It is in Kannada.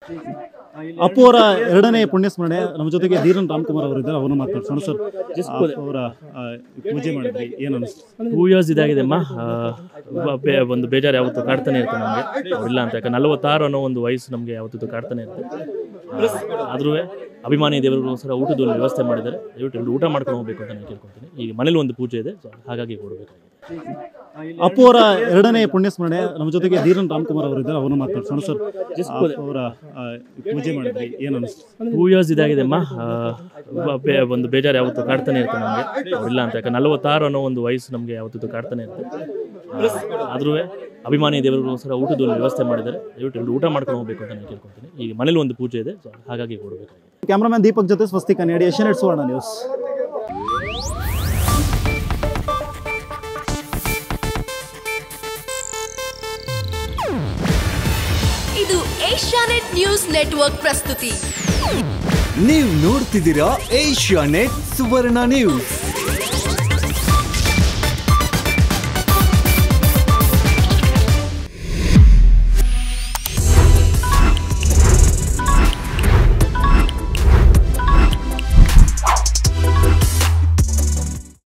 ಅಪ್ಪು ಅವರ ಎರಡನೇ ಪುಣ್ಯಸ್ಮರಣೆ ನಮ್ಮ ಜೊತೆಗೆ ಧೀರನ್ ರಾಮ್ಕುಮಾರ್ ಅವರು ಇದ್ದಾರೆ ಅವ್ರನ್ನ ಮಾತಾಡ್ಸೋಣ ಸರ್ ಅಪ್ಪು ಅವರ ಆ, ಪೂಜೆ ಮಾಡಿದ್ರಿ ಏನು ಅನಿಸ್ತು ಟೂ ಇಯರ್ಸ್ ಇದಾಗಿದೆ ಅಮ್ಮ ಆ, ಬ- ಬೇ- ಒಂದು ಬೇಜಾರು ಯಾವತ್ತೂ ಕಾಡ್ತಾನೆ ಇರುತ್ತೆ ನಮಗೆ ಇಲ್ಲ ಅಂತ ಯಾಕೆ ನಲವತ್ತಾರು ಅನ್ನೋ ಒಂದು ವಯಸ್ಸು ನಮಗೆ ಯಾವತ್ತೂ ಕಾಡ್ತಾನೆ ಇರುತ್ತೆ ಆದ್ರೂ ಅಭಿಮಾನಿ ದೇವರಿಗೋಸ್ಕರ ಊಟದ ಒಂದು ವ್ಯವಸ್ಥೆ ಮಾಡಿದ್ದಾರೆ ದಯವಿಟ್ಟು ಎಲ್ಲರೂ ಊಟ ಮಾಡ್ಕೊಂಡು ಹೋಗ್ಬೇಕು ಅಂತ ನಾನು ಕೇಳ್ಕೊತೀನಿ ಈಗ ಮನೇಲಿ ಒಂದು ಪೂಜೆ ಇದೆ ಸೊ ಹಾಗಾಗಿ ಕೊಡಬೇಕಾಗಿದೆ ಅಪ್ಪು ಅವರ ಎರಡನೇ ಪುಣ್ಯಸ್ಮರಣೆ ನಮ್ಮ ಜೊತೆಗೆ ಧೀರನ್ ರಾಮ್ಕುಮಾರ್ ಅವರು ಇದ್ದಾರೆ ಅವ್ರನ್ನ ಮಾತಾಡ್ಸೋಣ ಸರ್ ಅಪ್ಪು ಅವರ ಆ, ಪೂಜೆ ಮಾಡಿದ್ರಿ ಏನು ಅನಿಸ್ತು ಟೂ ಇಯರ್ಸ್ ಇದಾಗಿದೆ ಅಮ್ಮ ಆ, ಬ- ಬೇ- ಒಂದು ಬೇಜಾರು ಯಾವತ್ತೂ ಕಾಡ್ತಾನೆ ಇರುತ್ತೆ ನಮಗೆ ಇಲ್ಲ ಅಂತ ಯಾಕೆ ನಲವತ್ತಾರು ಅನ್ನೋ ಒಂದು ವಯಸ್ಸು ನಮಗೆ ಯಾವತ್ತೂ ಕಾಡ್ತಾನೆ ಇರುತ್ತೆ ಆದ್ರೂ ಅಭಿಮಾನಿ ದೇವರಿಗೋಸ್ಕರ ಊಟದ ಒಂದು ವ್ಯವಸ್ಥೆ ಮಾಡಿದ್ದಾರೆ ದಯವಿಟ್ಟು ಎಲ್ಲರೂ ಊಟ ಮಾಡ್ಕೊಂಡು ಹೋಗ್ಬೇಕು ಅಂತ ನಾನು ಕೇಳ್ಕೊತೀನಿ ಈಗ ಮನೇಲಿ ಒಂದು ಪೂಜೆ ಇದೆ ಸೊ ಹಾಗಾಗಿ ಕೊಡಬೇಕಾಗಿದೆ ಕ್ಯಾಮ್ರಾಮನ್ ದೀಪಕ್ ಜೊತೆ ಸ್ವಸ್ತಿಕ ನೀಡಿ ಏಷ್ಯನ್ ಸುವರ್ಣ ನ್ಯೂಸ್ ಇದು ಏಷ್ಯಾನೆಟ್ ನ್ಯೂಸ್ ನೆಟ್ವರ್ಕ್ ಪ್ರಸ್ತುತಿ ನೀವು ನೋಡ್ತಿದ್ದೀರಾ ಏಷ್ಯಾ ನೆಟ್ ಸುವರ್ಣ ನ್ಯೂಸ್